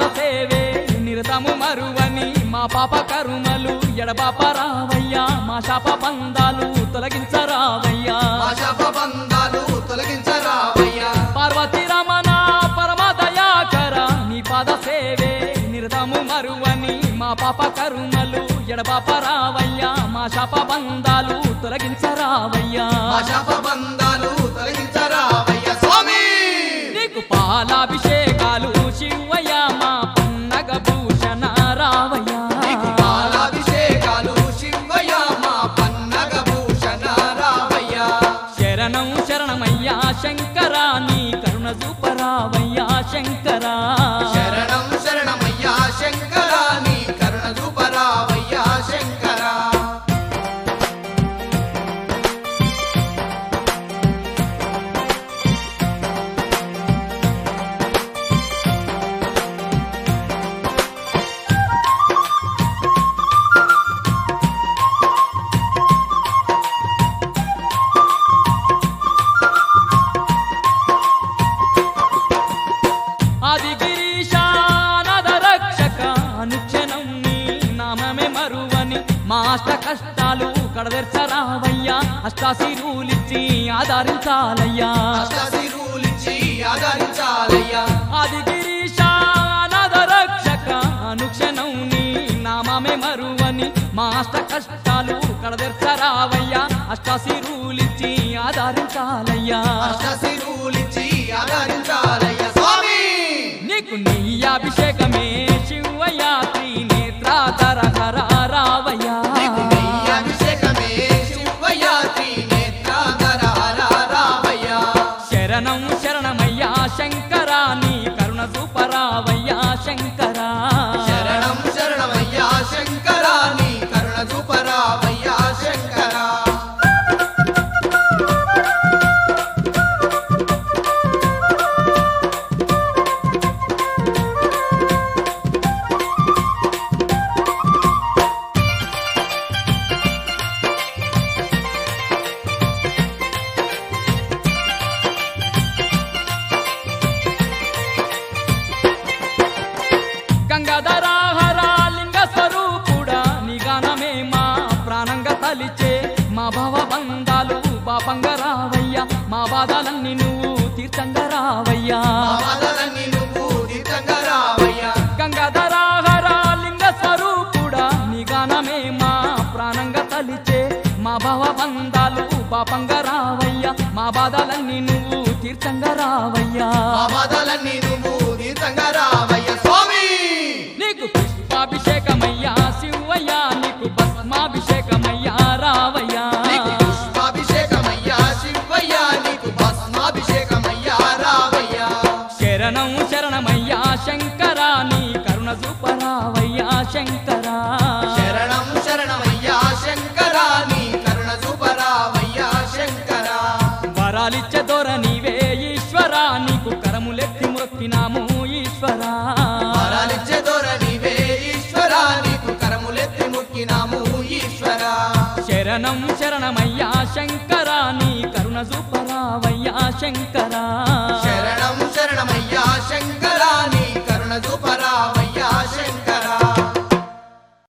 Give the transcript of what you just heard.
సేవే నిరతము మరువని మా పాప కరుమలు ఎడబాప రావయ్యా మా శాప బంధాలు తొలగించరావయ్యా మా శాప బంధాలు తొలగించరావయ్యా పార్వతి రమణ పరమదయాకర నీ పాద సేవే నిరతము మరువని మా పాప కరుమలు ఎడబాప రావయ్యా మా శాప బంధాలు తొలగించరావయ్యా మా శాప బంధాలు తొలగించరావయ్యా స్వామి నీకు పాలాభిషేకాలు శివయ్య మా పన్నగ భూషణ రావయ్యా నీకు పాలాభిషేకాలు శివయ్య మా పన్నగ భూషణ రావయ్యా శరణం శరణమయ్యా శంకరా నీ కరుణ చూపరావయ్యా శంకరా శరణం శరణమయ్యా శంకర నీ కరుణ చూపరావయ్యా శంకర ఆది గిరీశానద రక్షక అనుక్షణం నీ నామమే మరువని మా అష్ట కష్టాలు కడదెర్చరావయ్యా అష్టాశిరులిచ్చి ఆధారించాలయ్యా అష్టశిరులిచ్చి ఆదరించాలయ్యా ఆది గిరీశానద రక్షక అనుక్షణం నీ నామమే మరువని మా అష్ట కష్టాలు కడదెర్చరావయ్యా అష్టాశిరులిచ్చి ఆధారించాలయ్యా అష్టశిరులిచ్చి ఆదరించాలయ్యా స్వామి నీకు నీ అభిషేకమే శివయ్యా త్రినేత్రాధర హర రావయ్యా నీకు నెయ్యి అభిషేకమే శివయ్య త్రినేత్రాధర రావయ్యా శరణం శరణమయ్యా శంకరా నీ కరుణ సూపరావయ్యా శంకరా శరణం శరణమయ్యా శంకర నీ కరుణ చూపరావయ్యా శంకర గంగాధరాహర లింగ స్వరూపుడా నీ గానమే మా ప్రాణంగా తలిచే మా భవ బంధాలు పాపంగా రావయ్యా మా బాధలన్నీ నువ్వు తీర్థంగా రావయ్యా బాధలన్నీ నువ్వు తీర్థంగా రావయ్యా గంగాధరాహర లింగ స్వరూపుడా నీ గానమే మా ప్రాణంగా తలిచే మా భవ బంధాలు పాపంగా రావయ్యా మా బాధలన్నీ నువ్వు తీర్థంగా రావయ్యా మా బాధలన్నీ నువ్వు తీర్థంగా రావయ్యా స్వామి నీకు పుష్పాభిషేకమయ్యా శివయ్యా నీకు భస్మాభిషేకమయ్యా రావయ్యా నీకు పుష్పాభిషేకమయ్యా శివయ్య నీకు భస్మాభిషేకమయ్యా రావయ్యా శరణం శరణమయ్యా శంకరా నీ కరుణ సూపరావయ్యా శంకరా శరణం శరణమయ్యా శంకర నీ కరుణ చూపరావయ్యా శంకర వరాలిచ్చే దొర నీవే ఈశ్వరా నీకు కరములెత్తి మొక్కినాము ఈశ్వరా వరాలిచ్చే దొర నీవే ఈశ్వర నీకు కరములెత్తి ముక్కినాము ఈశ్వర శరణం శరణమయ్యా శంకరా నీ కరుణ సూపరావయ్యా శంకరా శరణం శరణమయ్యా శంకర నీ కరుణ చూప